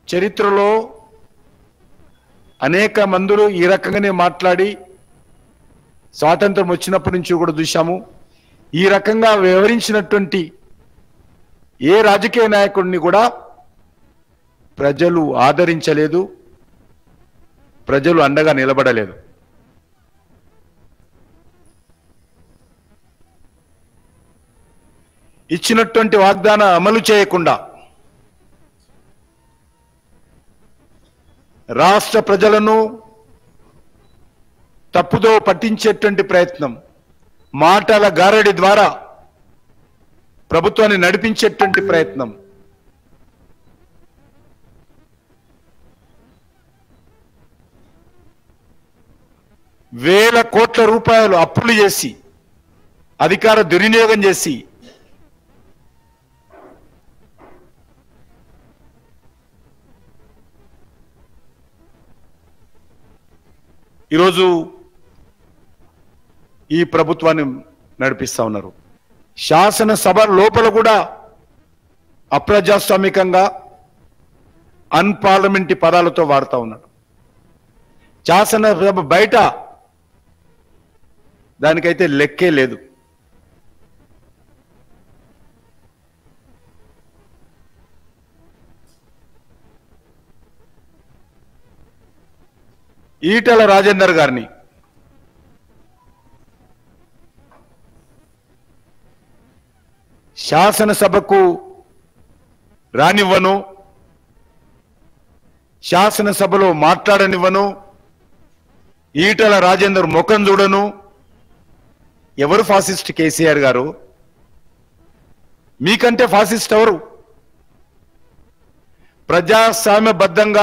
చరిత్రలో అనేక మందులు ఈ రకంగానే మాట్లాడి స్వాతంత్రం వచ్చినప్పటి నుంచి కూడా చూశాము ఈ రకంగా వ్యవహరించినటువంటి ఏ రాజకీయ నాయకుడిని కూడా ప్రజలు ఆదరించలేదు ప్రజలు అండగా నిలబడలేదు ఇచ్చినటువంటి వాగ్దానం అమలు చేయకుండా రాష్ట్ర ప్రజలను తప్పుదో పట్టించేటువంటి ప్రయత్నం మాటల గారడి ద్వారా ప్రభుత్వాన్ని నడిపించేటువంటి ప్రయత్నం వేల కోట్ల రూపాయలు అప్పులు చేసి అధికార దుర్వినియోగం చేసి ఈరోజు ఈ ప్రభుత్వాన్ని నడిపిస్తా ఉన్నారు శాసనసభ లోపల కూడా అప్రజాస్వామికంగా అన్పార్లమెంటరీ పదాలతో వాడుతా ఉన్నాడు శాసనసభ బయట దానికైతే లెక్కే లేదు ఈటల రాజేందర్ గారిని శాసనసభకు రానివ్వను శాసనసభలో మాట్లాడనివ్వను ఈటల రాజేందర్ ముఖం చూడను ఎవరు ఫాసిస్ట్ కేసీఆర్ గారు మీకంటే ఫాసిస్ట్ ఎవరు ప్రజాస్వామ్యబద్ధంగా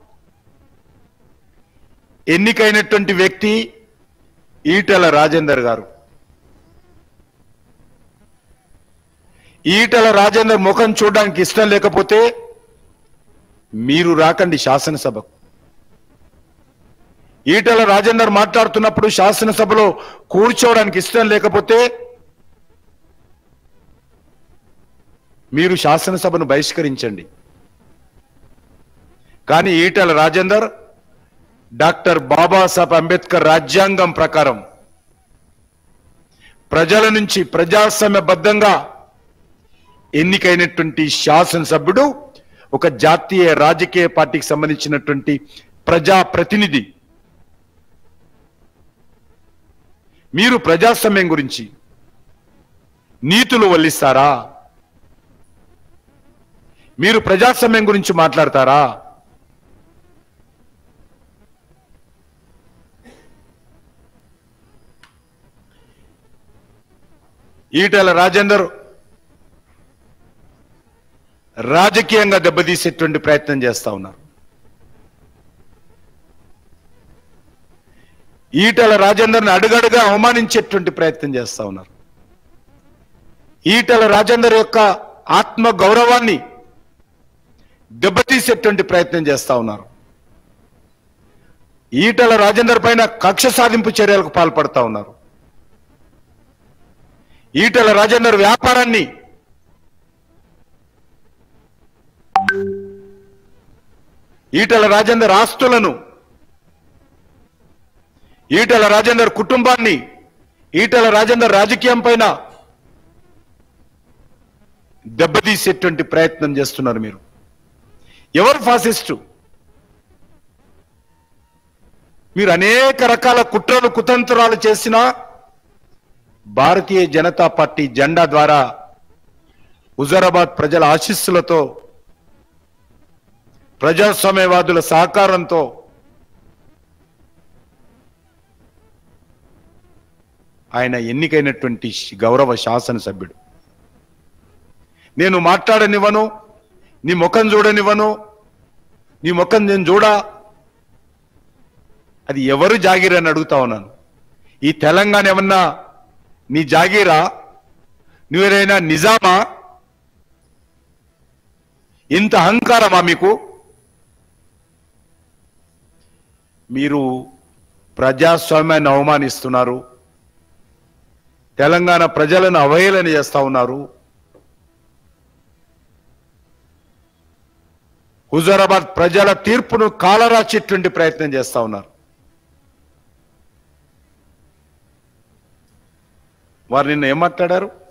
ఎన్నికైనటువంటి వ్యక్తి ఈటల రాజేందర్ గారు ఈటల రాజేందర్ ముఖం చూడడానికి ఇష్టం లేకపోతే మీరు రాకండి శాసనసభకు ఈటల రాజేందర్ మాట్లాడుతున్నప్పుడు శాసనసభలో కూర్చోవడానికి ఇష్టం లేకపోతే మీరు శాసనసభను బహిష్కరించండి కానీ ఈటల రాజేందర్ డాక్టర్ బాబాసాహెబ్ అంబేద్కర్ రాజ్యాంగం ప్రకారం ప్రజల నుంచి ప్రజాస్వామ్యబద్ధంగా ఎన్నికైనటువంటి శాసనసభ్యుడు ఒక జాతీయ రాజకీయ పార్టీకి సంబంధించినటువంటి ప్రజా ప్రతినిధి మీరు ప్రజాస్వామ్యం గురించి నీతులు వల్లిస్తారా మీరు ప్రజాస్వామ్యం గురించి మాట్లాడతారా ఈటల రాజేందర్ రాజకీయంగా దెబ్బతీసేటువంటి ప్రయత్నం చేస్తా ఉన్నారు ఈటల రాజేందర్ని అడుగడుగా అవమానించేటువంటి ప్రయత్నం చేస్తా ఉన్నారు ఈటల రాజేందర్ యొక్క ఆత్మ గౌరవాన్ని దెబ్బతీసేటువంటి ప్రయత్నం చేస్తా ఉన్నారు ఈటల రాజేందర్ పైన కక్ష సాధింపు చర్యలకు పాల్పడతా ఉన్నారు ఈటల రాజేందర్ వ్యాపారాన్ని ఈటల రాజేందర్ ఆస్తులను ఈటల రాజేందర్ కుటుంబాన్ని ఈటల రాజేందర్ రాజకీయం పైన దెబ్బతీసేటువంటి ప్రయత్నం చేస్తున్నారు మీరు ఎవరు ఫాసిస్టు మీరు అనేక రకాల కుట్రలు కుతంత్రాలు చేసినా భారతీయ జనతా పార్టీ జెండా ద్వారా హుజరాబాద్ ప్రజల ఆశీస్సులతో ప్రజాస్వామ్యవాదుల సహకారంతో ఆయన ఎన్నికైనటువంటి గౌరవ శాసనసభ్యుడు నేను మాట్లాడనివ్వను నీ ముఖం చూడనివ్వను నీ ముఖం నేను చూడా అది ఎవరు జాగీర్ అని అడుగుతా ఉన్నాను ఈ తెలంగాణ ఏమన్నా నీ జాగీరా నువ్వేదైనా నిజామా ఇంత అహంకారమా మీకు మీరు ప్రజాస్వామ్యాన్ని అవమానిస్తున్నారు తెలంగాణ ప్రజలను అవహేళన చేస్తా ఉన్నారు హుజూరాబాద్ ప్రజల తీర్పును కాలరాచేటువంటి ప్రయత్నం చేస్తా ఉన్నారు వారు నిన్న ఏం మాట్లాడారు